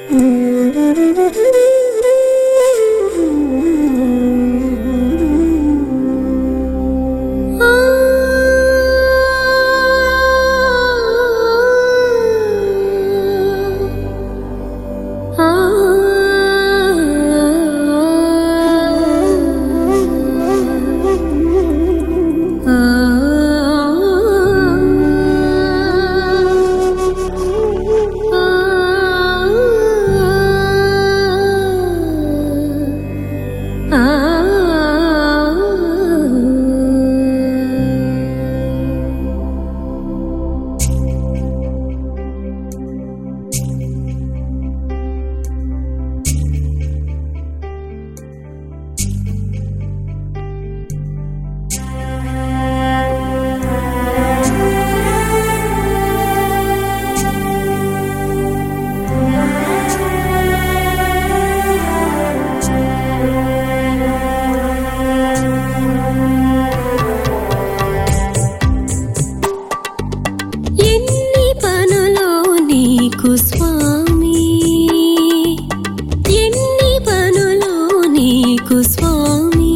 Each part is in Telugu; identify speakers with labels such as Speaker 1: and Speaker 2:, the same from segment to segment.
Speaker 1: ఎన్ని పనులో నీకు స్వామి ఎన్ని పనులో నీకు స్వామి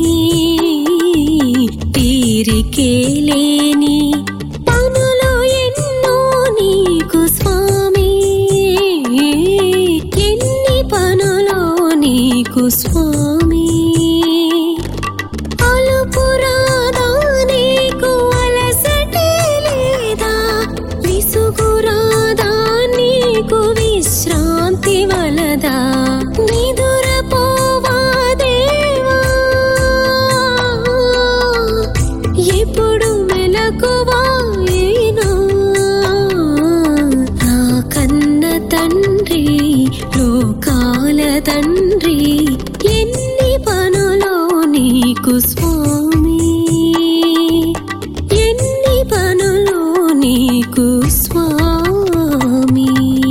Speaker 1: తీరికే లేని పనులు ఎన్నో నీకు స్వామి ఎన్ని పనులో నీకు స్వామి అలుపురాదా నీకు అలసటే లేదా విసుగురాదా నీకు విశ్రాంతి వలదా నిదురపోవా దేవా ఎప్పుడు మెలకువాయినా నా కన్న తండ్రి లోకాల తండ్రి ఎన్ని పనులో నీకు స్వామి ఎన్ని పనులో నీకు స్వామి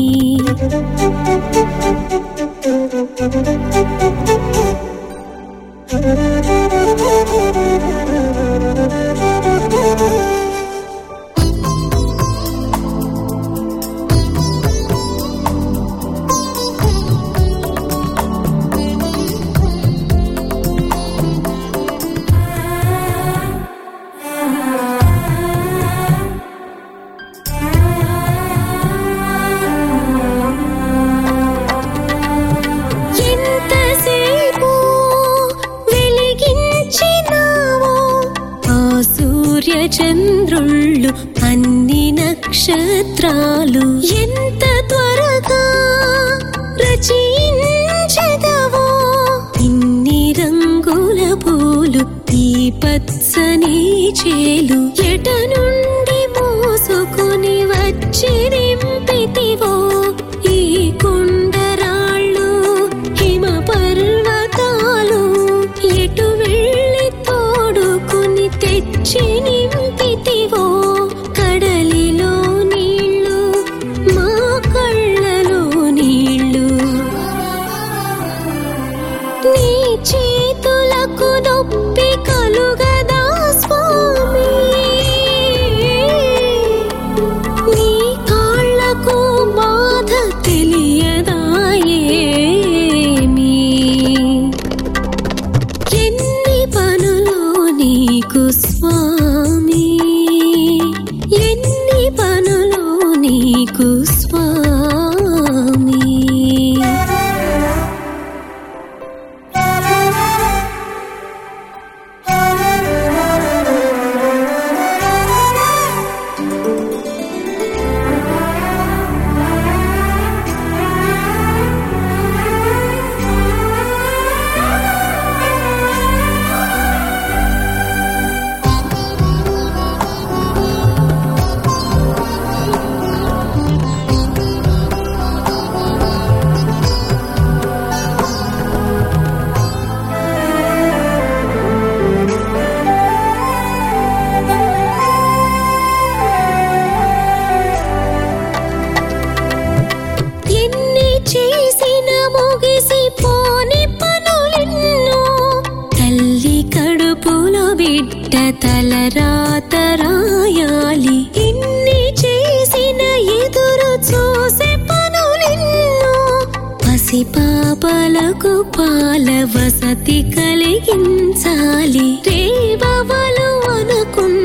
Speaker 1: ఎంతసేపు వెలిగించినావో ఆ సూర్య చంద్రుళ్ళు అన్ని నక్షత్రాలు ఎంత త్వరగా రచించదవో ఇన్ని రంగుల పూలు ఈ పచ్చని చేలు ఎట నుండి మోసుకొని వచ్చి నింపితివో ఈ కొండరాళ్ళు హిమ పర్వతాలు ఎటు వెళ్ళి తోడుకుని తెచ్చి నింపితివో కడలిలో నీళ్ళు మా కళ్ళలో నీళ్ళు నీ చేతులకు నొప్పి కలుగదా స్వామి నీ కాళ్ళకు బాధ తెలియదా ఏమీ ఎన్ని పనులో నీకు స్వామి ఎన్ని పనులో నీకు స్వామి ఎన్ని చేసిన ముగిసిపోని పనులెన్నో తల్లి కడుపులో బిడ్డ తలరాత రాయాలి ఎన్ని చేసిన ఎదురు చూసే పనులెన్నో పసి పాపలకు పాల వసతి కలిగించాలి రేవవలు అనుకున్న